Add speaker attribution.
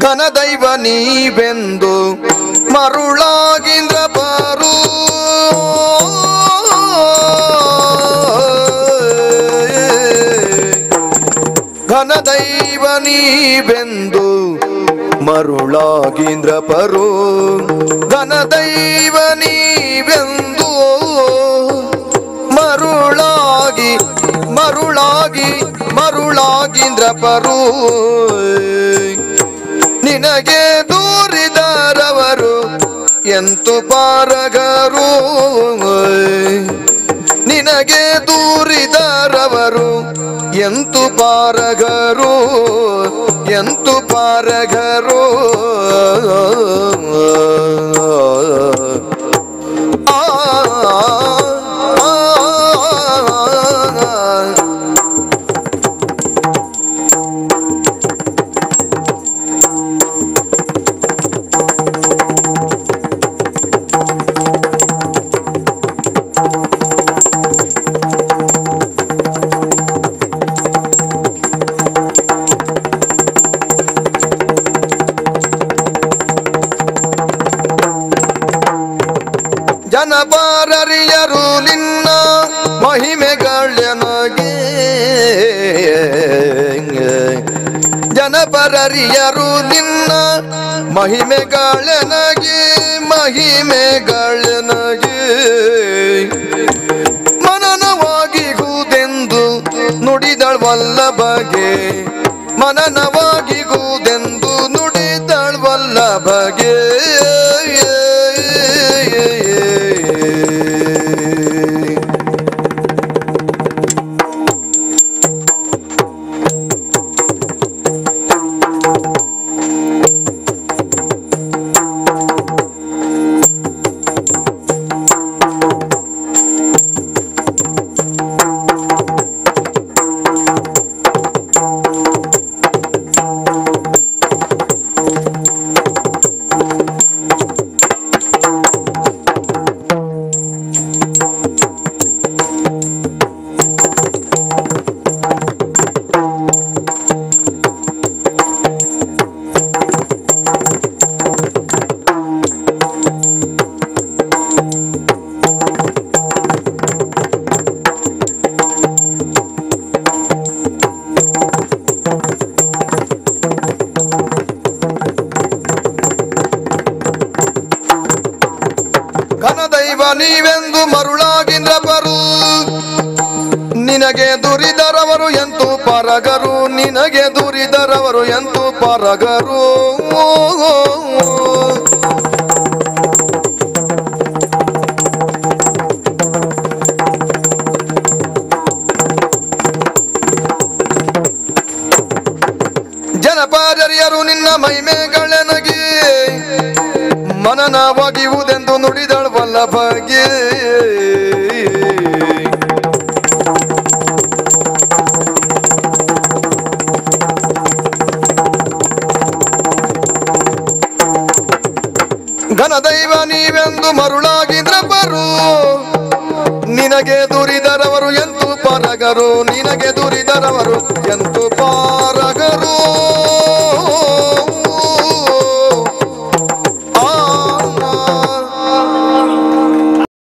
Speaker 1: ಘನದೈವ ನೀವೆಂದು ಮರುಳಾಗಿಂದ್ರ ಬರು ಘನದೈವ ನೀವೆಂದು ಮರುಳಾಗಿಂದ್ರ ಪರು ಘನದೈವ ನೀವೆಂದು ಮರುಳಾಗಿ ಮರುಳಾಗಿ ಮರುಳಾಗಿಂದ್ರ ಪರು ನಿನಗೆ ದೂರಿದರವರು ಎಂತು ಪಾರಗರು ನಿನಗೆ ದೂರಿದರವರು ಎಂತು ಪಾರಗರು ಎಂತು ಪಾರಗರು ಆ, ಆ, ಆ, ಜನಪಾರರಿಯರು ನಿನ್ನ ಮಹಿಮೆಗಳನಗೆ ಜನಪರರಿಯರು ನಿನ್ನ ಮಹಿಮೆಗಳನಗೆ ಮಹಿಮೆಗಳನಗೆ ಮನನವಾಗಿಗುವುದೆಂದು ನುಡಿದಳ್ವಲ್ಲ ಬಗೆ ಮನನವಾಗಿಗುವುದೆಂದು ನುಡಿದಳ್ವಲ್ಲ ಬಗೆ ಘನದೈವ ನೀವೆಂದು ಮರುಳಾಗಿಂದ್ರ ಪರು ನಿನಗೆ ದುರಿದರವರು ಎಂತು ಪರಗರು ನಿನಗೆ ದುರಿದರವರು ಎಂತು ಪರಗರು ಜನಪಾದರಿಯರು ನಿನ್ನ ಮಹಿಮೆಗಳನಗೆ ಮನನವಾಗಿವುದೆಂದು ನುಡಿದಳವಲ್ಲ ಬಗೆ ಘನದೈವ ನೀವೆಂದು ಮರುಳಾಗಿದ್ರ ಬರು ನಿನಗೆ ದುರಿದರವರು ಎಂತು ಪರಗರು ನಿನಗೆ ದುರಿದರವರು ಎಂತು ಪಾ